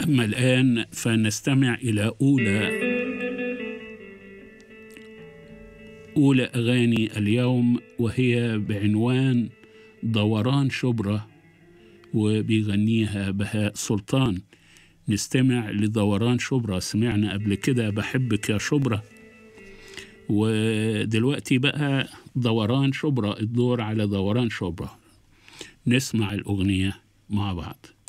أما الآن فنستمع إلى أولى أولى أغاني اليوم وهي بعنوان دوران شبرا وبيغنيها بهاء سلطان نستمع لدوران شبرا سمعنا قبل كده بحبك يا شبرا ودلوقتي بقى دوران شبرا الدور على دوران شبرا نسمع الأغنية مع بعض